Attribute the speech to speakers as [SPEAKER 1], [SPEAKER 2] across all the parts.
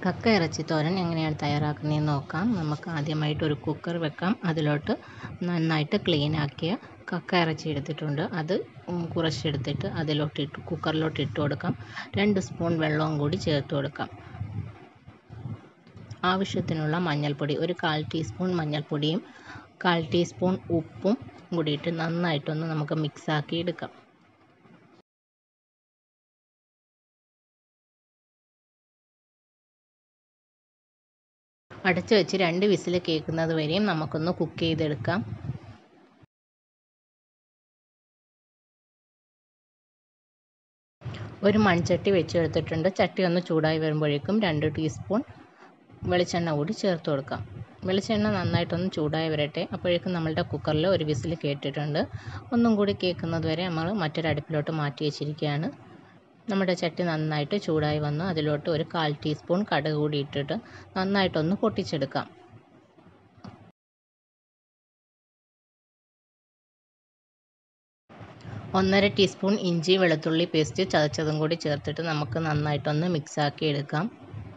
[SPEAKER 1] കക്ക ഇറച്ചി തോരൻ എങ്ങനെയാണ് തയ്യാറാക്കുന്നതെന്ന് നോക്കാം നമുക്ക് ആദ്യമായിട്ട് ഒരു കുക്കർ വെക്കാം അതിലോട്ട് നന്നായിട്ട് ക്ലീൻ ആക്കിയ കക്ക ഇറച്ചി എടുത്തിട്ടുണ്ട് അത് കുറച്ചെടുത്തിട്ട് അതിലോട്ട് ഇട്ട് കുക്കറിലോട്ട് ഇട്ട് കൊടുക്കാം രണ്ട് സ്പൂൺ വെള്ളവും കൂടി ചേർത്ത് കൊടുക്കാം ആവശ്യത്തിനുള്ള മഞ്ഞൾപ്പൊടി ഒരു കാൽ ടീസ്പൂൺ മഞ്ഞൾപ്പൊടിയും കാൽ ടീസ്പൂൺ ഉപ്പും കൂടിയിട്ട് നന്നായിട്ടൊന്ന് നമുക്ക് മിക്സാക്കി എടുക്കാം അടച്ചു വെച്ച് രണ്ട് വിസിൽ കേൾക്കുന്നത് വരെയും നമുക്കൊന്ന് കുക്ക് ചെയ്തെടുക്കാം ഒരു മൺചട്ടി വെച്ചെടുത്തിട്ടുണ്ട് ചട്ടി ഒന്ന് ചൂടായി വരുമ്പോഴേക്കും രണ്ട് ടീസ്പൂൺ വെളിച്ചെണ്ണ കൂടി ചേർത്ത് കൊടുക്കാം വെളിച്ചെണ്ണ നന്നായിട്ടൊന്ന് ചൂടായി വരട്ടെ അപ്പോഴേക്കും നമ്മളുടെ കുക്കറിൽ ഒരു വിസിൽ കേട്ടിട്ടുണ്ട് ഒന്നും കൂടി കേൾക്കുന്നത് വരെ നമ്മൾ മറ്റൊരു അടുപ്പിലോട്ട് മാറ്റി വെച്ചിരിക്കുകയാണ് നമ്മുടെ ചട്ടി നന്നായിട്ട് ചൂടായി വന്നു അതിലോട്ട് ഒരു കാൽ ടീസ്പൂൺ കടുക് കൂടി ഇട്ടിട്ട് നന്നായിട്ടൊന്ന് പൊട്ടിച്ചെടുക്കാം ഒന്നര ടീസ്പൂൺ ഇഞ്ചി വെളുത്തുള്ളി പേസ്റ്റ് ചതച്ചതും കൂടി ചേർത്തിട്ട് നമുക്ക് നന്നായിട്ടൊന്ന് മിക്സാക്കി എടുക്കാം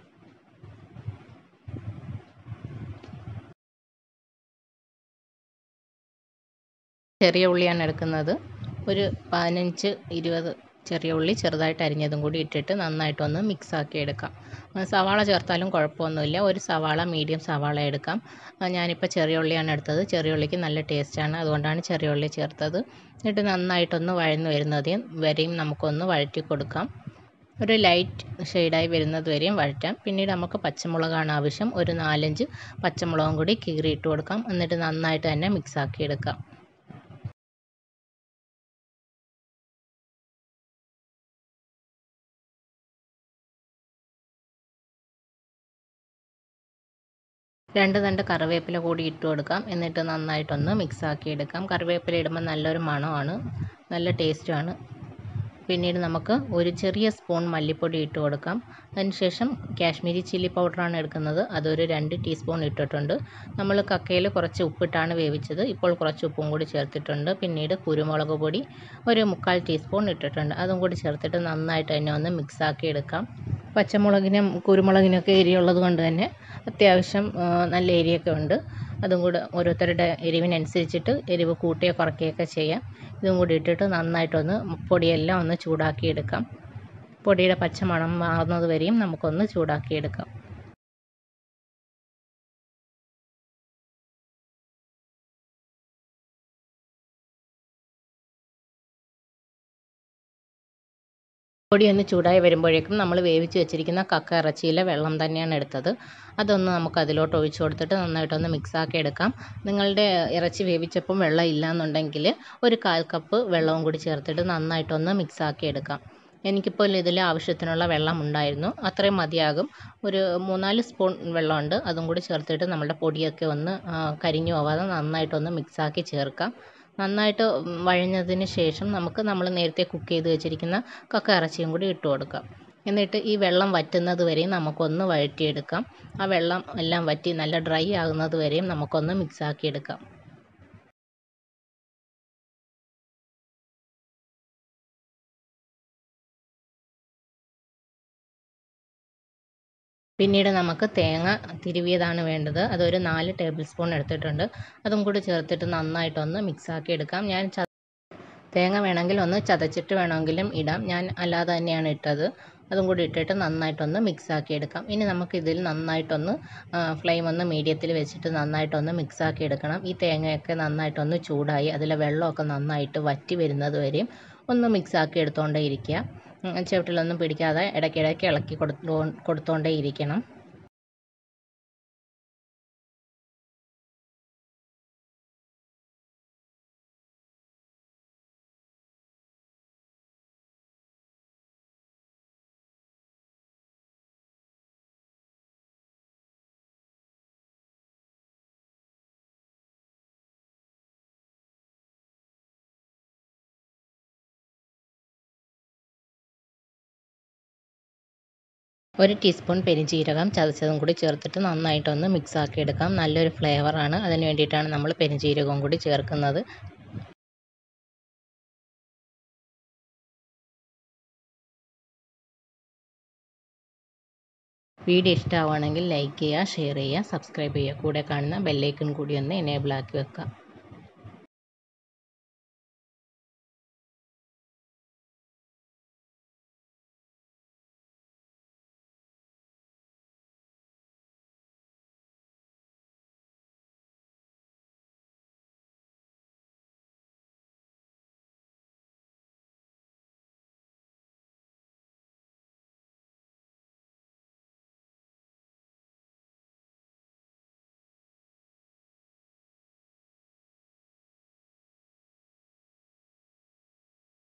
[SPEAKER 1] ചെറിയ ഉള്ളിയാണ് എടുക്കുന്നത് ഒരു പതിനഞ്ച് ഇരുപത് ചെറിയ ഉള്ളി ചെറുതായിട്ട് അരിഞ്ഞതും കൂടി ഇട്ടിട്ട് നന്നായിട്ടൊന്ന് മിക്സ് ആക്കി എടുക്കാം സവാള ചേർത്താലും കുഴപ്പമൊന്നുമില്ല ഒരു സവാള മീഡിയം സവാള എടുക്കാം ഞാനിപ്പോൾ ചെറിയ ഉള്ളിയാണ് എടുത്തത് ചെറിയ ഉള്ളിക്ക് നല്ല ടേസ്റ്റാണ് അതുകൊണ്ടാണ് ചെറിയ ഉള്ളി ചേർത്തത് എന്നിട്ട് നന്നായിട്ടൊന്ന് വഴന്ന് വരുന്നത് വരെയും നമുക്കൊന്ന് വഴറ്റി കൊടുക്കാം ഒരു ലൈറ്റ് ഷെയ്ഡായി വരുന്നത് വരെയും വഴറ്റാം പിന്നീട് നമുക്ക് പച്ചമുളകാണ് ആവശ്യം ഒരു നാലഞ്ച് പച്ചമുളകും കൂടി കീറിയിട്ട് കൊടുക്കാം എന്നിട്ട് നന്നായിട്ട് തന്നെ മിക്സ് ആക്കി എടുക്കാം രണ്ട് തണ്ട് കറിവേപ്പില കൂടി ഇട്ട് കൊടുക്കാം എന്നിട്ട് നന്നായിട്ടൊന്ന് മിക്സ് ആക്കി എടുക്കാം കറിവേപ്പില ഇടുമ്പോൾ നല്ലൊരു മണമാണ് നല്ല ടേസ്റ്റുമാണ് പിന്നീട് നമുക്ക് ഒരു ചെറിയ സ്പൂൺ മല്ലിപ്പൊടി ഇട്ട് കൊടുക്കാം അതിനുശേഷം കാശ്മീരി ചില്ലി പൗഡറാണ് എടുക്കുന്നത് അതൊരു രണ്ട് ടീസ്പൂൺ ഇട്ടിട്ടുണ്ട് നമ്മൾ കക്കയിൽ കുറച്ച് ഉപ്പിട്ടാണ് വേവിച്ചത് ഇപ്പോൾ കുറച്ച് ഉപ്പും കൂടി ചേർത്തിട്ടുണ്ട് പിന്നീട് കുരുമുളക് പൊടി ഒരു മുക്കാൽ ടീസ്പൂൺ ഇട്ടിട്ടുണ്ട് അതും കൂടി ചേർത്തിട്ട് നന്നായിട്ട് തന്നെ ഒന്ന് മിക്സാക്കി എടുക്കാം പച്ചമുളകിനും കുരുമുളകിനൊക്കെ എരിയുള്ളത് കൊണ്ട് തന്നെ അത്യാവശ്യം നല്ല എരിയൊക്കെ ഉണ്ട് അതും കൂടെ ഓരോരുത്തരുടെ എരിവിനനുസരിച്ചിട്ട് എരിവ് കൂട്ടുകയോ കുറയ്ക്കുകയൊക്കെ ചെയ്യാം ഇതും കൂടി ഇട്ടിട്ട് നന്നായിട്ടൊന്ന് പൊടിയെല്ലാം ഒന്ന് ചൂടാക്കി എടുക്കാം പൊടിയുടെ പച്ചമണം മാറുന്നത് വരെയും നമുക്കൊന്ന് ചൂടാക്കി എടുക്കാം പൊടി ഒന്ന് ചൂടായി വരുമ്പോഴേക്കും നമ്മൾ വേവിച്ച് വെച്ചിരിക്കുന്ന കക്ക ഇറച്ചിയിലെ വെള്ളം തന്നെയാണ് എടുത്തത് അതൊന്ന് നമുക്ക് അതിലോട്ട് ഒഴിച്ചു കൊടുത്തിട്ട് നന്നായിട്ടൊന്ന് മിക്സാക്കി എടുക്കാം നിങ്ങളുടെ ഇറച്ചി വേവിച്ചപ്പം വെള്ളം ഇല്ല എന്നുണ്ടെങ്കിൽ ഒരു കാൽ കപ്പ് വെള്ളവും കൂടി ചേർത്തിട്ട് നന്നായിട്ടൊന്ന് മിക്സാക്കി എടുക്കാം എനിക്കിപ്പോൾ ഇതിൽ ആവശ്യത്തിനുള്ള വെള്ളം ഉണ്ടായിരുന്നു അത്രയും മതിയാകും ഒരു മൂന്നാല് സ്പൂൺ വെള്ളമുണ്ട് അതും കൂടി ചേർത്തിട്ട് നമ്മുടെ പൊടിയൊക്കെ ഒന്ന് കരിഞ്ഞു പോവാതെ നന്നായിട്ടൊന്ന് മിക്സാക്കി ചേർക്കാം നന്നായിട്ട് വഴഞ്ഞതിന് ശേഷം നമുക്ക് നമ്മൾ നേരത്തെ കുക്ക് ചെയ്ത് വെച്ചിരിക്കുന്ന കക്ക ഇറച്ചിയും കൂടി ഇട്ട് കൊടുക്കാം എന്നിട്ട് ഈ വെള്ളം വറ്റുന്നത് വരെയും നമുക്കൊന്ന് വഴറ്റിയെടുക്കാം ആ വെള്ളം എല്ലാം വറ്റി നല്ല ഡ്രൈ ആകുന്നത് വരെയും നമുക്കൊന്ന് മിക്സാക്കി എടുക്കാം പിന്നീട് നമുക്ക് തേങ്ങ തിരുവിയതാണ് വേണ്ടത് അതൊരു നാല് ടേബിൾ സ്പൂൺ എടുത്തിട്ടുണ്ട് അതും കൂടി ചേർത്തിട്ട് നന്നായിട്ടൊന്ന് മിക്സാക്കി എടുക്കാം ഞാൻ തേങ്ങ വേണമെങ്കിൽ ഒന്ന് ചതച്ചിട്ട് വേണമെങ്കിലും ഇടാം ഞാൻ അല്ലാതെ തന്നെയാണ് ഇട്ടത് അതും കൂടി ഇട്ടിട്ട് നന്നായിട്ടൊന്ന് മിക്സാക്കി എടുക്കാം ഇനി നമുക്കിതിൽ നന്നായിട്ടൊന്ന് ഫ്ലെയിം ഒന്ന് മീഡിയത്തിൽ വെച്ചിട്ട് നന്നായിട്ടൊന്ന് മിക്സാക്കി എടുക്കണം ഈ തേങ്ങയൊക്കെ നന്നായിട്ടൊന്ന് ചൂടായി അതിലെ വെള്ളമൊക്കെ നന്നായിട്ട് വറ്റി വരുന്നത് വരെയും ഒന്ന് മിക്സാക്കി എടുത്തുകൊണ്ടേ ഇരിക്കുക ചുവട്ടിലൊന്നും പിടിക്കാതെ ഇടയ്ക്കിടയ്ക്ക് ഇളക്കി കൊടുത്തോ കൊടുത്തുകൊണ്ടേ ഇരിക്കണം ഒരു ടീസ്പൂൺ പെരിഞ്ജീരകം ചതച്ചതും കൂടി ചേർത്തിട്ട് നന്നായിട്ടൊന്ന് മിക്സ് ആക്കി എടുക്കാം നല്ലൊരു ഫ്ലേവറാണ് അതിന് വേണ്ടിയിട്ടാണ് നമ്മൾ പെരിഞ്ജീരകവും കൂടി ചേർക്കുന്നത് വീഡിയോ ഇഷ്ടമാവുകയാണെങ്കിൽ ലൈക്ക് ചെയ്യുക ഷെയർ ചെയ്യുക സബ്സ്ക്രൈബ് ചെയ്യുക കൂടെ കാണുന്ന ബെല്ലൈക്കൺ കൂടി ഒന്ന് എനേബിൾ ആക്കി വെക്കുക